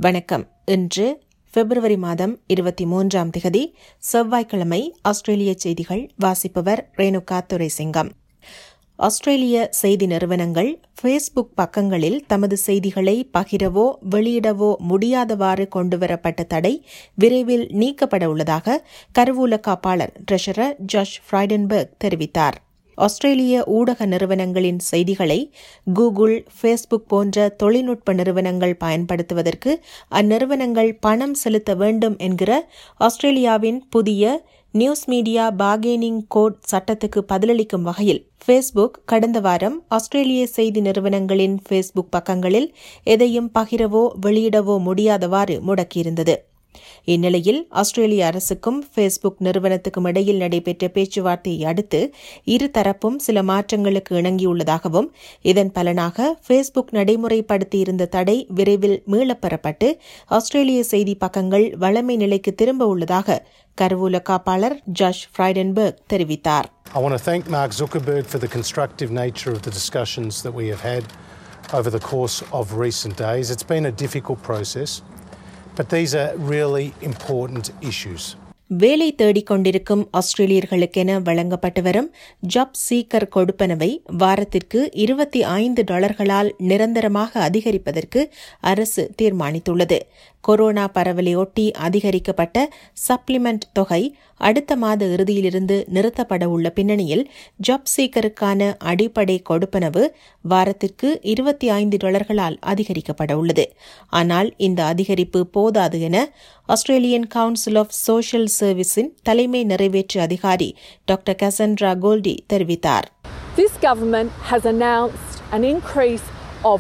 வணக்கம் இன்று பிப்ரவரி மாதம் இருபத்தி மூன்றாம் திகதி செவ்வாய்க்கிழமை ஆஸ்திரேலிய செய்திகள் வாசிப்பவர் ரேணுகா துரைசிங்கம் ஆஸ்திரேலிய செய்தி நிறுவனங்கள் ஃபேஸ்புக் பக்கங்களில் தமது செய்திகளை பகிரவோ வெளியிடவோ முடியாதவாறு கொண்டுவரப்பட்ட தடை விரைவில் நீக்கப்பட உள்ளதாக கருவூல காப்பாளர் ட்ரெஷரர் ஜாஷ் ஃப்ரைடன்பர்க் தெரிவித்தார் ஆஸ்திரேலிய ஊடக நிறுவனங்களின் செய்திகளை கூகுள் ஃபேஸ்புக் போன்ற தொழில்நுட்ப நிறுவனங்கள் பயன்படுத்துவதற்கு அந்நிறுவனங்கள் பணம் செலுத்த வேண்டும் என்கிற ஆஸ்திரேலியாவின் புதிய நியூஸ் மீடியா பார்கெனிங் கோட் சட்டத்துக்கு பதிலளிக்கும் வகையில் ஃபேஸ்புக் கடந்த வாரம் ஆஸ்திரேலிய செய்தி நிறுவனங்களின் ஃபேஸ்புக் பக்கங்களில் எதையும் பகிரவோ வெளியிடவோ முடியாதவாறு முடக்கியிருந்தது இந்நிலையில் ஆஸ்திரேலிய அரசுக்கும் ஃபேஸ்புக் நிறுவனத்துக்கும் இடையில் நடைபெற்ற பேச்சுவார்த்தையை அடுத்து இருதரப்பும் சில மாற்றங்களுக்கு இணங்கியுள்ளதாகவும் இதன் பலனாக ஃபேஸ்புக் நடைமுறைப்படுத்தியிருந்த தடை விரைவில் மீளப்பெறப்பட்டு ஆஸ்திரேலிய செய்தி பக்கங்கள் வளமை நிலைக்கு திரும்ப உள்ளதாக கருவூல காப்பாளர் ஜாஷ் ஃப்ரைடன்பர்க் தெரிவித்தார் I want to thank Mark Zuckerberg for the constructive nature of the discussions that we have had over the course of recent days. It's been a difficult process, but these are really important issues. வேலை தேடிக் கொண்டிருக்கும் ஆஸ்திரேலியர்களுக்கென வழங்கப்பட்டு வரும் job seeker கொடுப்பனவை வாரத்திற்கு இருபத்தி ஐந்து டாலர்களால் நிரந்தரமாக அதிகரிப்பதற்கு அரசு தீர்மானித்துள்ளது கொரோனா பரவலையொட்டி அதிகரிக்கப்பட்ட சப்ளிமெண்ட் தொகை அடுத்த மாத இறுதியிலிருந்து நிறுத்தப்பட உள்ள பின்னணியில் ஜாப் சீக்கருக்கான அடிப்படை கொடுப்பனவு வாரத்திற்கு இருபத்தி ஐந்து டாலர்களால் அதிகரிக்கப்பட உள்ளது ஆனால் இந்த அதிகரிப்பு போதாது என ஆஸ்திரேலியன் கவுன்சில் ஆஃப் சோஷியல் சர்வீஸின் தலைமை நிறைவேற்று அதிகாரி டாக்டர் கசன்ட்ரா கோல்டி தெரிவித்தார் This government has announced an increase of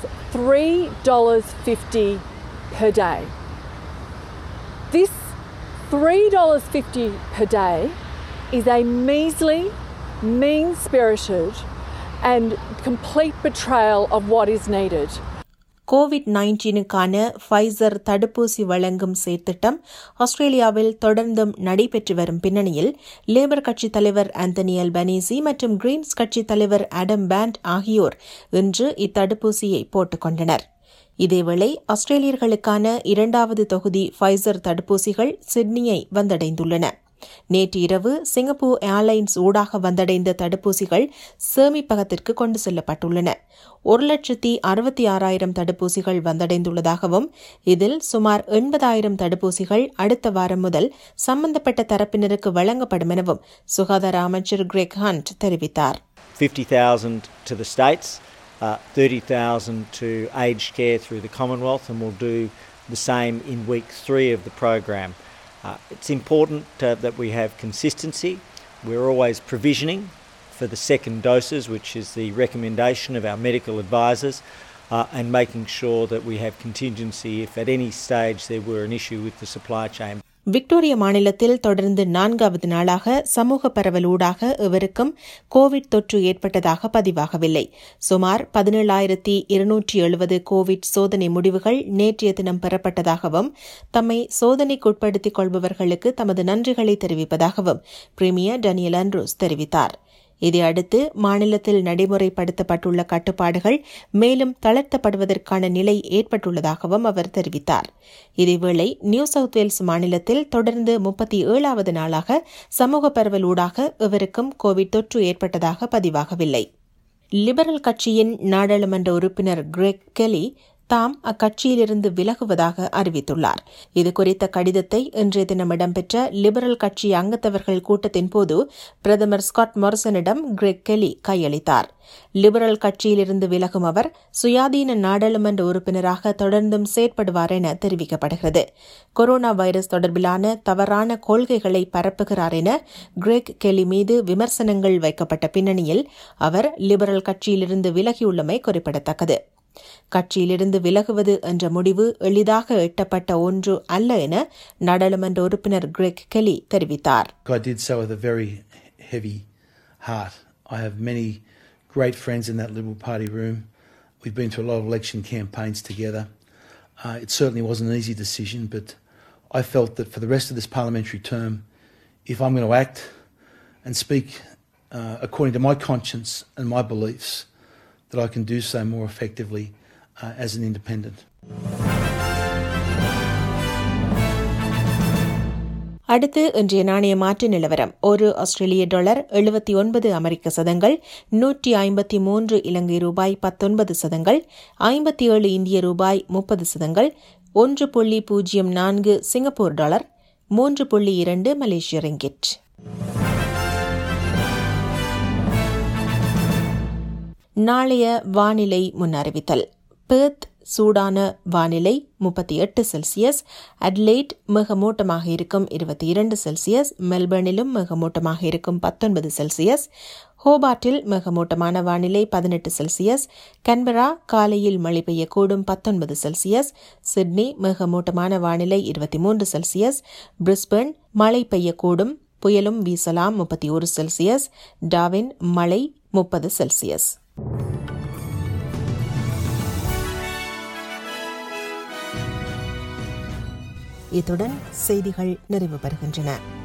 $3.50 per day. This $3.50 per day is a measly, mean spirited, and complete betrayal of what is needed. Covid நைன்டீனுக்கான Pfizer தடுப்பூசி வழங்கும் செயற்திட்டம் ஆஸ்திரேலியாவில் தொடர்ந்தும் நடைபெற்று வரும் பின்னணியில் லேபர் கட்சித் தலைவர் ஆந்தனி அல்பனீசி மற்றும் கிரீன்ஸ் கட்சித் தலைவர் ஆடம் பேண்ட் ஆகியோர் இன்று இத்தடுப்பூசியை போட்டுக் கொண்டனர் இதேவேளை ஆஸ்திரேலியர்களுக்கான இரண்டாவது தொகுதி ஃபைசர் தடுப்பூசிகள் சிட்னியை வந்தடைந்துள்ளன நேற்று இரவு சிங்கப்பூர் ஏர்லைன்ஸ் ஊடாக வந்தடைந்த தடுப்பூசிகள் சேமிப்பகத்திற்கு கொண்டு செல்லப்பட்டுள்ளன ஒரு லட்சத்தி அறுபத்தி ஆறாயிரம் தடுப்பூசிகள் வந்தடைந்துள்ளதாகவும் இதில் சுமார் எண்பதாயிரம் தடுப்பூசிகள் அடுத்த வாரம் முதல் சம்பந்தப்பட்ட தரப்பினருக்கு வழங்கப்படும் எனவும் சுகாதார அமைச்சர் கிரெக் ஹண்ட் தெரிவித்தார் 50,000 to the states, uh, 30,000 to aged care through the Commonwealth, and we'll do the same in week three of the program. Uh, it's important uh, that we have consistency. We're always provisioning for the second doses, which is the recommendation of our medical advisors, uh, and making sure that we have contingency if at any stage there were an issue with the supply chain. Victoria மாநிலத்தில் தொடர்ந்து நான்காவது நாளாக சமூக பரவலூடாக எவருக்கும் Covid தொற்று ஏற்பட்டதாக பதிவாகவில்லை சுமார் பதினேழாயிரத்தி இருநூற்றி எழுபது கோவிட் சோதனை முடிவுகள் நேற்றைய தினம் பெறப்பட்டதாகவும் தம்மை சோதனைக்குட்படுத்திக் கொள்பவர்களுக்கு தமது நன்றிகளை தெரிவிப்பதாகவும் பிரீமியர் டேனியல் ஆண்ட்ரூஸ் தெரிவித்தார் இதையடுத்து மாநிலத்தில் நடைமுறைப்படுத்தப்பட்டுள்ள கட்டுப்பாடுகள் மேலும் தளர்த்தப்படுவதற்கான நிலை ஏற்பட்டுள்ளதாகவும் அவர் தெரிவித்தார் இதேவேளை நியூ சவுத் வேல்ஸ் மாநிலத்தில் தொடர்ந்து முப்பத்தி ஏழாவது நாளாக சமூக பரவலூடாக எவருக்கும் கோவிட் தொற்று ஏற்பட்டதாக பதிவாகவில்லை லிபரல் கட்சியின் நாடாளுமன்ற உறுப்பினர் கிரெக் கெலி தாம் அக்கட்சியிலிருந்து விலகுவதாக அறிவித்துள்ளார் இதுகுறித்த கடிதத்தை இன்றைய தினம் இடம்பெற்ற லிபரல் கட்சி அங்கத்தவர்கள் கூட்டத்தின் போது பிரதமர் ஸ்காட் மொரிசனிடம் கிரெக் கெலி கையளித்தார் லிபரல் கட்சியிலிருந்து விலகும் அவர் சுயாதீன நாடாளுமன்ற உறுப்பினராக தொடர்ந்தும் செயற்படுவார் என தெரிவிக்கப்படுகிறது கொரோனா வைரஸ் தொடர்பிலான தவறான கொள்கைகளை பரப்புகிறார் என கிரெக் கெலி மீது விமர்சனங்கள் வைக்கப்பட்ட பின்னணியில் அவர் லிபரல் கட்சியிலிருந்து விலகியுள்ளமை குறிப்பிடத்தக்கது கட்சியிலிருந்து விலகுவது என்ற முடிவு எளிதாக எட்டப்பட்ட ஒன்று அல்ல என நாடாளுமன்ற உறுப்பினர் கிரெக் கெலி தெரிவித்தார் I did so with a very heavy heart. I have many great friends in that Liberal Party room. We've been through a lot of election campaigns together. Uh, it certainly wasn't an easy decision, but I felt that for the rest of this parliamentary term, if I'm going to act and speak uh, according to my conscience and my beliefs, that I can do so more effectively uh, as an independent. அடுத்து இன்றைய நாணய மாற்று நிலவரம் ஒரு ஆஸ்திரேலிய dollar எழுபத்தி ஒன்பது அமெரிக்க சதங்கள் நூற்றி ஐம்பத்தி மூன்று இலங்கை ரூபாய் பத்தொன்பது சதங்கள் ஐம்பத்தி ஏழு இந்திய ரூபாய் முப்பது சதங்கள் ஒன்று புள்ளி பூஜ்ஜியம் நான்கு சிங்கப்பூர் டாலர் மூன்று புள்ளி இரண்டு மலேசிய ரிங்கிட் நாளைய வானிலை முன்னறிவித்தல் பெர்த் சூடான வானிலை முப்பத்தி எட்டு செல்சியஸ் அட்லைட் மிகமூட்டமாக இருக்கும் இருபத்தி இரண்டு செல்சியஸ் மெல்பர்னிலும் மிகமூட்டமாக இருக்கும் பத்தொன்பது செல்சியஸ் ஹோபார்ட்டில் மிகமூட்டமான வானிலை பதினெட்டு செல்சியஸ் கன்பரா காலையில் மழை பெய்யக்கூடும் பத்தொன்பது செல்சியஸ் சிட்னி மிகமூட்டமான வானிலை இருபத்தி மூன்று செல்சியஸ் பிரிஸ்பர்ன் மழை பெய்யக்கூடும் புயலும் வீசலாம் முப்பத்தி ஒரு செல்சியஸ் டாவின் மழை முப்பது செல்சியஸ் இத்துடன் செய்திகள் நிறைவு பெறுகின்றன